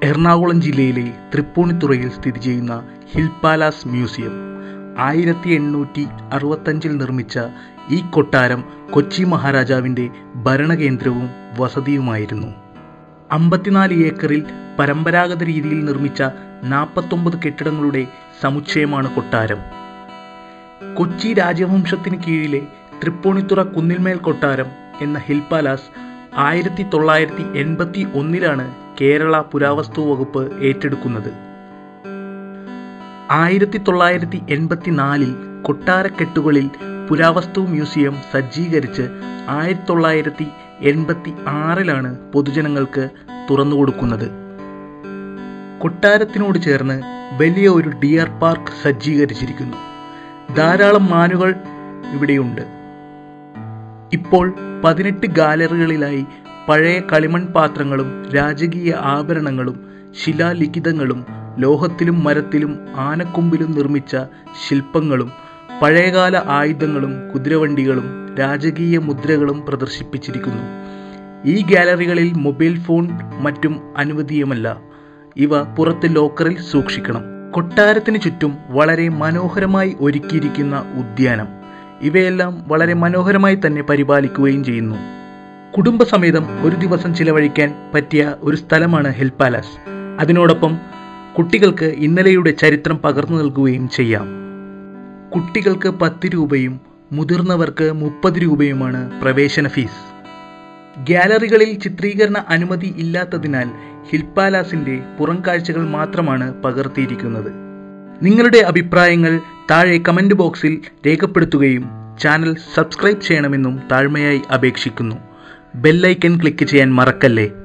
എറണാകുളം ജില്ലയിലെ തൃപ്പൂണിത്തുറയിൽ സ്ഥിതി ചെയ്യുന്ന ഹിൽ പാലാസ് മ്യൂസിയം ആയിരത്തി എണ്ണൂറ്റി അറുപത്തഞ്ചിൽ നിർമ്മിച്ച ഈ കൊട്ടാരം കൊച്ചി മഹാരാജാവിൻ്റെ ഭരണകേന്ദ്രവും വസതിയുമായിരുന്നു അമ്പത്തിനാല് ഏക്കറിൽ പരമ്പരാഗത രീതിയിൽ നിർമ്മിച്ച നാൽപ്പത്തൊമ്പത് കെട്ടിടങ്ങളുടെ സമുച്ചയമാണ് കൊട്ടാരം കൊച്ചി രാജവംശത്തിന് കീഴിലെ തൃപ്പൂണിത്തുറ കുന്നിൽമേൽ കൊട്ടാരം എന്ന ഹിൽ പാലാസ് ആയിരത്തി തൊള്ളായിരത്തി എൺപത്തി ഒന്നിലാണ് കേരള പുരാവസ്തു വകുപ്പ് ഏറ്റെടുക്കുന്നത് ആയിരത്തി തൊള്ളായിരത്തി എൺപത്തി നാലിൽ കൊട്ടാരക്കെട്ടുകളിൽ പുരാവസ്തു മ്യൂസിയം സജ്ജീകരിച്ച് ആയിരത്തി തൊള്ളായിരത്തി എൺപത്തി ആറിലാണ് പൊതുജനങ്ങൾക്ക് തുറന്നുകൊടുക്കുന്നത് കൊട്ടാരത്തിനോട് ചേർന്ന് വലിയ ഒരു ഡിയർ പാർക്ക് സജ്ജീകരിച്ചിരിക്കുന്നു ധാരാളം മാനുകൾ ഇവിടെയുണ്ട് ഇപ്പോൾ പതിനെട്ട് ഗാലറികളിലായി പഴയ കളിമൺ പാത്രങ്ങളും രാജകീയ ആഭരണങ്ങളും ശിലാലിഖിതങ്ങളും ലോഹത്തിലും മരത്തിലും ആനക്കൊമ്പിലും നിർമ്മിച്ച ശില്പങ്ങളും പഴയകാല ആയുധങ്ങളും കുതിരവണ്ടികളും രാജകീയ മുദ്രകളും പ്രദർശിപ്പിച്ചിരിക്കുന്നു ഈ ഗാലറികളിൽ മൊബൈൽ ഫോൺ മറ്റും അനുവദീയമല്ല ഇവ പുറത്ത് ലോക്കറിൽ സൂക്ഷിക്കണം കൊട്ടാരത്തിന് ചുറ്റും വളരെ മനോഹരമായി ഒരുക്കിയിരിക്കുന്ന ഉദ്യാനം ഇവയെല്ലാം വളരെ മനോഹരമായി തന്നെ പരിപാലിക്കുകയും ചെയ്യുന്നു കുടുംബസമേതം ഒരു ദിവസം ചിലവഴിക്കാൻ പറ്റിയ ഒരു സ്ഥലമാണ് ഹിൽ പാലസ് അതിനോടൊപ്പം കുട്ടികൾക്ക് ഇന്നലെയുടെ ചരിത്രം പകർന്നു നൽകുകയും ചെയ്യാം കുട്ടികൾക്ക് പത്ത് രൂപയും മുതിർന്നവർക്ക് മുപ്പത് രൂപയുമാണ് പ്രവേശന ഫീസ് ഗ്യാലറികളിൽ ചിത്രീകരണ അനുമതി ഇല്ലാത്തതിനാൽ ഹിൽ പാലാസിൻ്റെ പുറം കാഴ്ചകൾ മാത്രമാണ് പകർത്തിയിരിക്കുന്നത് നിങ്ങളുടെ അഭിപ്രായങ്ങൾ താഴെ കമൻറ്റ് ബോക്സിൽ രേഖപ്പെടുത്തുകയും ചാനൽ സബ്സ്ക്രൈബ് ചെയ്യണമെന്നും താഴ്മയായി അപേക്ഷിക്കുന്നു ബെല്ലൈക്കൻ ക്ലിക്ക് ചെയ്യാൻ മറക്കല്ലേ